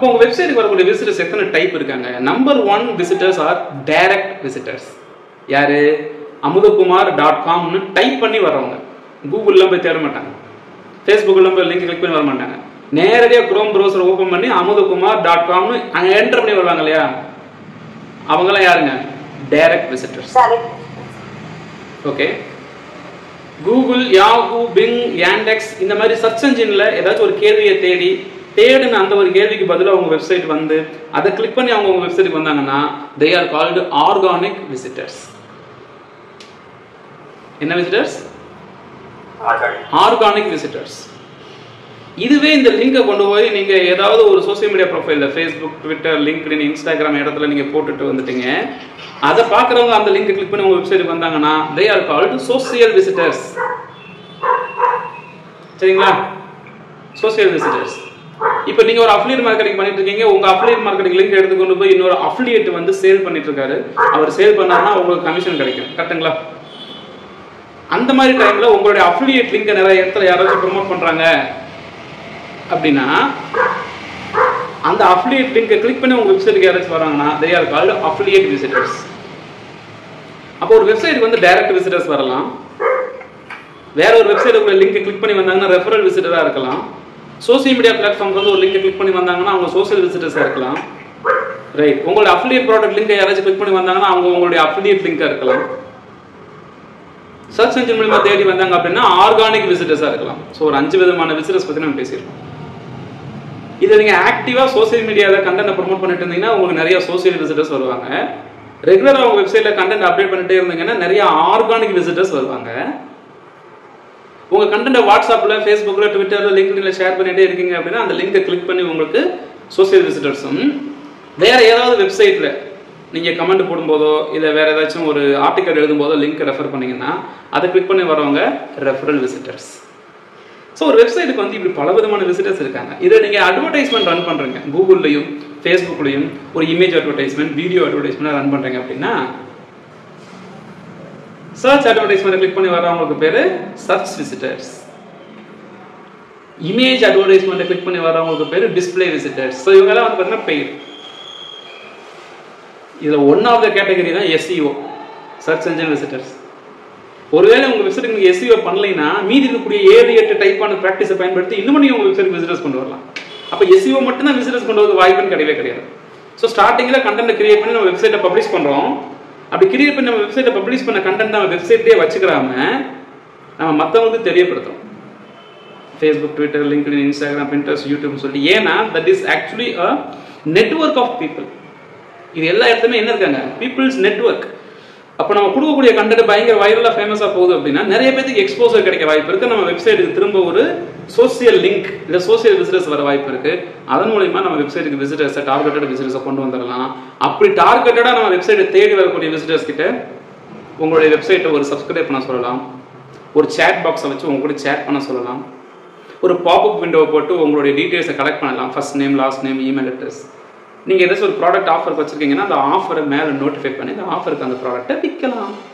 அப்போ உங்கள் வெப்சைட்டுக்கு வரக்கூடிய விசிட்டர்ஸ் எத்தனை டைப் இருக்காங்க number one visitors are direct visitors யாரு அமுதகுமார் டாட் காம்னு டைப் பண்ணி வர்றவங்க கூகுள்லாம் போய் தேட மாட்டாங்க ஃபேஸ்புக்கில் போய் லிங்க் கிளிக் பண்ணி வர மாட்டாங்க நேரடியாக குரோம் ப்ரௌசர் ஓப்பன் பண்ணி அமுதகுமார் டாட் காம்னு அங்கே என்டர் பண்ணி வருவாங்க இல்லையா அவங்களாம் யாருங்க டைரக்ட் விசிட்டர்ஸ் சரி okay Google Yahoo Bing Yandex இந்த மாதிரி சர்ச் என்ஜின்ல ஏதாச்சும் ஒரு கேள்வியை தேடி தேடின அந்த ஒரு கேள்விக்கு பதிலாக அவங்க வெப்சைட் வந்து அதை கிளிக் பண்ணி அவங்க உங்க வெப்சைட்டுக்கு வந்தாங்கன்னா they are called organic visitors என்ன விசிட்டர்ஸ் ஆர்கானிக் விசிட்டர்ஸ் இதுவே இந்த லிங்கை கொண்டு போய் நீங்க ஏதாவது ஒரு சோஷியல் மீடியா ப்ரொஃபைல்ல ஃபேஸ்புக் ட்விட்டர் லிங்க்டின் இன்ஸ்டாகிராம் இடத்துல நீங்க போட்டுட்டு வந்துட்டீங்க அதை பார்க்குறவங்க அந்த லிங்கை கிளிக் பண்ணி உங்க வெப்சைட்டுக்கு வந்தாங்கன்னா they are called social visitors சரிங்களா சோசியல் விசிட்டர்ஸ் இப்போ நீங்க ஒரு அஃபிலியேட் மார்க்கெட்டிங் பண்ணிட்டு இருக்கீங்க உங்க அஃபிலியேட் மார்க்கெட்டிங் லிங்க் எடுத்து கொண்டு போய் இன்னொரு அஃபிலியேட் வந்து சேல் பண்ணிட்டு இருக்காரு அவர் சேல் பண்ணாருன்னா உங்களுக்கு கமிஷன் கிடைக்கும் கரெக்ட்டுங்களா அந்த மாதிரி டைம்ல உங்களுடைய அஃபிலியேட் லிங்கை நிறைய இடத்துல யாராச்சும் ப்ரோமோட் பண்றாங்க அப்படின்னா அந்த அஃபிலியேட் லிங்கை கிளிக் பண்ணி உங்க வெப்சைட்டுக்கு யாராச்சும் வராங்கன்னா they are called affiliate visitors அப்போ ஒரு வெப்சைட்டுக்கு வந்து டைரக்ட் விசிட்டர்ஸ் வரலாம் வேற ஒரு வெப்சைட்டுக்குள்ள லிங்கை கிளிக் பண்ணி வந்தாங்கன்னா ரெஃபரல் விசிட்டராக இருக்கலாம் சோசியல் மீடியா பிளாட்ஃபார்ம்க்கு வந்து ஒரு லிங்கை கிளிக் பண்ணி வந்தாங்கன்னா அவங்க சோசியல் விசிட்டர்ஸாக இருக்கலாம் ரைட் உங்களோட அஃபிலியேட் ப்ராடக்ட் லிங்கை யாராச்சும் கிளிக் பண்ணி வந்தாங்கன்னா அவங்க உங்களுடைய அஃபிலியேட் லிங்காக இருக்கலாம் சர்ச் என்ஜின் மூலமா தேடி வந்தாங்க அப்படின்னா ஆர்கானிக் விசிட்டர்ஸாக இருக்கலாம் ஸோ ஒரு அஞ்சு விதமான விசிட்டர்ஸ் பற்றி நம்ம பேசியிருக்கோம் இதை நீங்கள் ஆக்டிவாக சோசியல் மீடியாவில் கண்டென்ட் ப்ரோமோட் பண்ணிட்டு இருந்தீங்கன்னா உங்களுக்கு நிறைய சோசியல் விசிட்டர்ஸ் வருவாங்க ரெகுலராக உங்கள் வெப்சைட்டில் கண்டென்ட் அப்டேட் பண்ணிட்டே இருந்தீங்கன்னா நிறைய ஆர்கானிக் விசிட்டர்ஸ் வருவாங்க உங்கள் கண்டென்ட்டை வாட்ஸ்அப்பில் ஃபேஸ்புக்கில் ட்விட்டரில் லிங்க்டின்ல ஷேர் பண்ணிட்டே இருக்கீங்க அப்படின்னா அந்த லிங்கை கிளிக் பண்ணி உங்களுக்கு சோசியல் விசிட்டர்ஸும் வேற ஏதாவது வெப்சைட்டில் நீங்கள் கமெண்ட் போடும்போதோ இல்லை வேற ஏதாச்சும் ஒரு ஆர்டிக்கல் எழுதும்போதோ லிங்க் ரெஃபர் பண்ணீங்கன்னா அதை கிளிக் பண்ணி வரவங்க ரெஃபரல் விசிட்டர்ஸ் ஸோ ஒரு வெப்சைட்டுக்கு வந்து இப்படி பல விதமான விசிட்டர்ஸ் இருக்காங்க இதை நீங்கள் அட்வர்டைஸ்மெண்ட் ரன் பண்ணுறீங்க கூகுள்லையும் ஃபேஸ்புக்லையும் ஒரு image advertisement video advertisement run பண்ணுறீங்க அப்படின்னா சர்ச் அட்வர்டைஸ்மெண்ட் கிளிக் பண்ணி வரவங்களுக்கு பேர் search visitors image advertisement click பண்ணி வரவங்களுக்கு பேர் டிஸ்ப்ளே விசிட்டர்ஸ் ஸோ இவங்கெல்லாம் வந்து பார்த்தீங்கன்னா பெய்டு இதில் ஒன் ஆஃப் த கேட்டகரி தான் எஸ்இஓ சர்ச் என்ஜின் விசிட்டர்ஸ் ஒருவேளை உங்க வெப்சைட்டுக்கு நீங்க எஸ்இஓ பண்ணலைன்னா மீதி இருக்கக்கூடிய ஏழு எட்டு டைப்பான ப்ராக்டிஸை பயன்படுத்தி இன்னும் நீங்க உங்க வெப்சைட் விசிட்டர்ஸ் கொண்டு வரலாம் அப்போ எஸ்இஓ மட்டும் தான் விசிட்டர்ஸ் கொண்டு வரது வாய்ப்புன்னு கிடையவே கிடையாது ஸோ ஸ்டார்டிங்கில் கண்டென்ட் கிரியேட் பண்ணி நம்ம வெப்சைட்டை பப்ளிஷ் பண்றோம் அப்படி கிரியேட் பண்ணி நம்ம வெப்சைட்டை பப்ளிஷ் பண்ண கண்டென்ட் நம்ம வெப்சைட்லேயே வச்சுக்கிறாம நம்ம மற்றவங்களுக்கு தெரியப்படுத்துறோம் Facebook Twitter LinkedIn Instagram Pinterest YouTube சொல்லி ஏன்னா that is actually a network of people இது எல்லா இடத்துலையுமே என்ன இருக்காங்க பீப்புள்ஸ் நெட்ஒர்க் அப்போ நம்ம கொடுக்கக்கூடிய கண்டென்ட் பயங்கர வைரலாக ஃபேமஸாக போகுது அப்படின்னா நிறைய பேருக்கு எக்ஸ்போசர் கிடைக்க வாய்ப்பு இருக்கு நம்ம வெப்சைட்டுக்கு திரும்ப ஒரு சோசியல் லிங்க் இல்லை சோசியல் விசிட்டர்ஸ் வர வாய்ப்பு இருக்கு அதன் மூலியமா நம்ம வெப்சைட்டுக்கு விசிட்டர்ஸை டார்கெட்டட் விசிட்டர்ஸை கொண்டு வந்துடலாம் அப்படி டார்கெட்டடாக நம்ம வெப்சைட்டை தேடி வரக்கூடிய விசிட்டர்ஸ் கிட்ட உங்களுடைய வெப்சைட்டை ஒரு சப்ஸ்கிரைப் பண்ண சொல்லலாம் ஒரு சேட் பாக்ஸை வச்சு உங்க கூட சேட் பண்ண சொல்லலாம் ஒரு பாப்அப் விண்டோவை போட்டு உங்களுடைய டீட்டெயில்ஸை கலெக்ட் பண்ணலாம் first name last name email address நீங்கள் ஏதாச்சும் ஒரு ப்ராடக்ட் ஆஃபருக்கு வச்சுருக்கீங்கன்னா அந்த ஆஃபரை மேலே நோட்டிஃபை பண்ணி அந்த ஆஃபருக்கு அந்த ப்ராடக்ட்டை விற்கலாம்